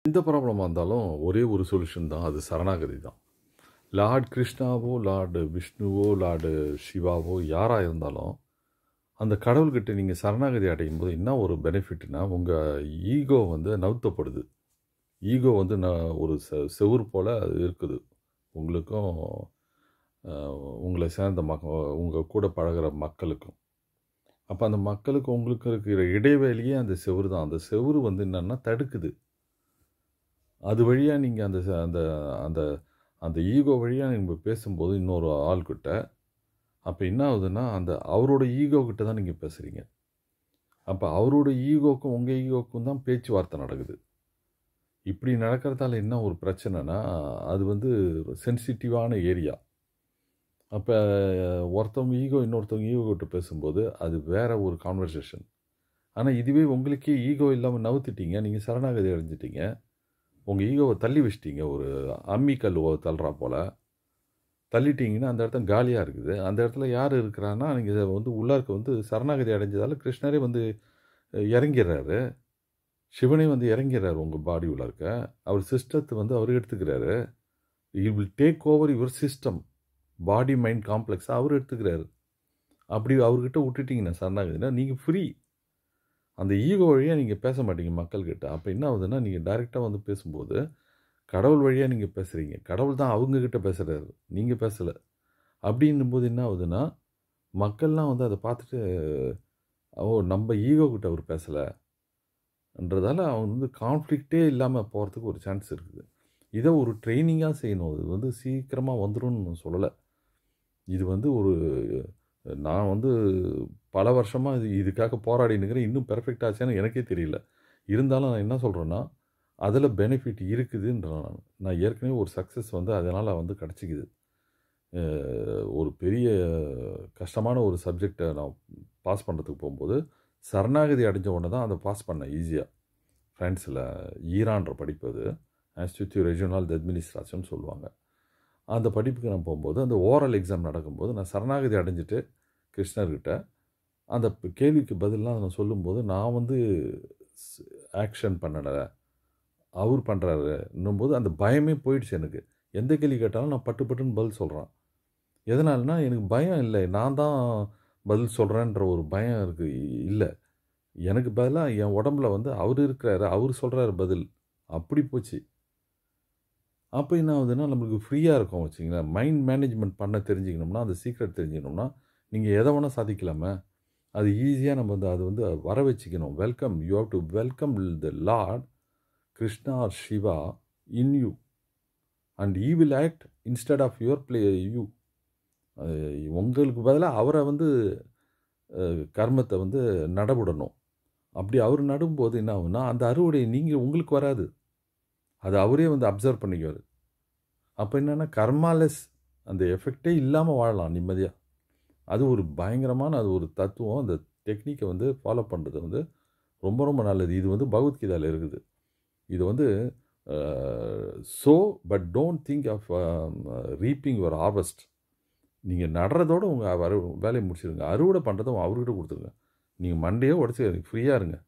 எந்த ப்ராப்ளமாக இருந்தாலும் ஒரே ஒரு சொல்யூஷன் தான் அது சரணாகதி தான் லார்ட் கிருஷ்ணாவோ லார்டு விஷ்ணுவோ லார்டு சிவாவோ யாராக இருந்தாலும் அந்த கடவுள்கிட்ட நீங்கள் சரணாகதி அடையும் போது என்ன ஒரு பெனிஃபிட்னா உங்கள் ஈகோ வந்து நவுத்தப்படுது ஈகோ வந்து நான் ஒரு செ செவுர் போல் அது இருக்குது உங்களுக்கும் அஹ், உங்களை சேர்ந்த மக்க உங்கள் கூட பழகுற மக்களுக்கும் அப்போ அந்த மக்களுக்கு உங்களுக்கு இருக்கிற இடைவெளியே அந்த செவுரு தான் அந்த செவுரு வந்து என்னன்னா தடுக்குது அது வழியாக நீங்கள் அந்த ச- அந்த அந்த அந்த ஈகோ வழியாக நீங்கள் பேசும்போது இன்னொரு ஆள்கிட்ட அப்போ என்ன ஆகுதுன்னா அந்த அவரோட ஈகோ கிட்ட தான் நீங்கள் பேசுகிறீங்க அப்போ அவரோட ஈகோக்கும் உங்கள் ஈகோக்கும் தான் பேச்சுவார்த்தை நடக்குது இப்படி நடக்கிறதால என்ன ஒரு பிரச்சனைனா அது வந்து சென்சிட்டிவான ஏரியா அப்போ ஒருத்தவங்க ஈகோ இன்னொருத்தவங்க ஈகோ கிட்ட பேசும்போது அது வேற ஒரு கான்வர்சேஷன் ஆனால் இதுவே உங்களுக்கே ஈகோ இல்லாமல் நவுத்திட்டீங்க நீங்கள் சரணாகதி அடைஞ்சிட்டீங்க உங்கள் ஈகோவை தள்ளி வச்சிட்டீங்க ஒரு அம்மி கல் தள்ளுறா போல் தள்ளிட்டீங்கன்னா அந்த இடத்துல காலியாக இருக்குது அந்த இடத்துல யார் இருக்கிறான்னா நீங்கள் வந்து உள்ளார்க்கு வந்து சரணாகதி அடைஞ்சதால கிருஷ்ணரே வந்து அஹ், இறங்கிடுறாரு சிவனே வந்து இறங்கிறார் உங்கள் பாடி உள்ளார்க்க அவர் சிஸ்டத்தை வந்து அவர் எடுத்துக்கிறாரு you will take over your system body mind காம்ப்ளெக்ஸை அவர் எடுத்துக்கிறாரு அப்படி அவர்கிட்ட விட்டுட்டீங்கன்னா சரணாகதினா நீங்கள் ஃப்ரீ அந்த ஈகோ வழியாக நீங்கள் பேச மாட்டீங்க மக்கள்கிட்ட அப்போ என்ன ஆகுதுன்னா நீங்கள் டைரெக்டாக வந்து பேசும்போது கடவுள் வழியாக நீங்கள் பேசுகிறீங்க கடவுள் தான் அவங்கக்கிட்ட பேசுகிறாரு நீங்கள் பேசலை அப்படின்னும் போது என்ன ஆகுதுன்னா மக்கள்லாம் வந்து அதை பார்த்துட்டு ஓ நம்ம ஈகோ கிட்ட அவர் பேசலைன்றதால அவங்க வந்து கான்ஃப்ளிக்டே இல்லாமல் போகிறதுக்கு ஒரு சான்ஸ் இருக்குது இதை ஒரு ட்ரைனிங்காக செய்யணும் இது வந்து சீக்கிரமாக வந்துரும்னு நான் சொல்லலை இது வந்து ஒரு நான் வந்து பல வருஷமாக இது இதுக்காக போராடினுக்கிறேன் இன்னும் பெர்ஃபெக்ட் ஆச்சான்னு எனக்கே தெரியல இருந்தாலும் நான் என்ன சொல்கிறேன்னா அதில் பெனிஃபிட் இருக்குதுன்ற நான் நான் ஏற்கனவே ஒரு சக்ஸஸ் வந்து அதனால் வந்து கிடச்சிக்குது அஹ் ஒரு பெரிய கஷ்டமான ஒரு சப்ஜெக்டை நான் பாஸ் பண்ணுறதுக்கு போகும்போது சரணாகதி அடைஞ்ச உடனே தான் அதை பாஸ் பண்ணேன் ஈஸியாக ஃப்ரான்ஸில் ஈரான்ற படிப்பு அது இன்ஸ்டியூட் ரெஜினல் அட்மினிஸ்ட்ரேஷன் சொல்லுவாங்க அந்த படிப்புக்கு நான் போகும்போது அந்த ஓரல் எக்ஸாம் நடக்கும்போது நான் சரணாகதி அடைஞ்சிட்டு கிருஷ்ணர்கிட்ட அந்த ப- கேள்விக்கு பதிலாக நான் சொல்லும்போது நான் வந்து ஆக்ஷன் பண்ணலை அவர் பண்ணுறாருன்னும் போது அந்த பயமே போயிடுச்சு எனக்கு எந்த கேள்வி கேட்டாலும் நான் பட்டு பட்டுன்னு பதில் சொல்கிறேன் எதனாலனா எனக்கு பயம் இல்லை நான் தான் பதில் சொல்கிறேன்ற ஒரு பயம் இருக்குது இல்லை எனக்கு பதிலாக என் உடம்புல வந்து அவர் இருக்கிறாரு அவர் சொல்கிறாரு பதில் அப்படி போச்சு அப்போ என்ன ஆகுதுன்னா நம்மளுக்கு ஃப்ரீயாக இருக்கும் வச்சிங்களேன் மைண்ட் மேனேஜ்மெண்ட் பண்ண தெரிஞ்சுக்கணும்னா அந்த சீக்ரெட் தெரிஞ்சுக்கணும்னா நீங்கள் எதை வேணால் சாதிக்கலாமே அது ஈஸியாக நம்ம வந்து அது வந்து வர வச்சுக்கணும் welcome you have to welcome the lord Krishna or Shiva in you and he will act instead of your play you உங்களுக்கு பதிலாக அவரை வந்து அஹ், கர்மத்தை வந்து நடவிடணும் அப்படி அவர் நடும்போது என்ன ஆகும்னா அந்த அறுவடை நீங்கள் உங்களுக்கு வராது அது அவரே வந்து அப்சர்வ் பண்ணிக்குவார் அப்போ என்னென்னா கர்மாலெஸ் அந்த எஃபெக்டே இல்லாமல் வாழலாம் நிம்மதியாக அது ஒரு பயங்கரமான அது ஒரு தத்துவம் அந்த டெக்னிக்கை வந்து ஃபாலோ பண்ணுறது வந்து ரொம்ப ரொம்ப நல்லது இது வந்து பகவத்கீதையில் இருக்குது இது வந்து so but don't think of reaping your harvest நீங்கள் நடுறதோட உங்கள் வர வேலையை முடிச்சிடுங்க அறுவடை பண்ணுறதை அவர்கிட்ட கொடுத்துருங்க நீங்கள் மண்டையே உடச்சி ஃப்ரீயாக இருங்க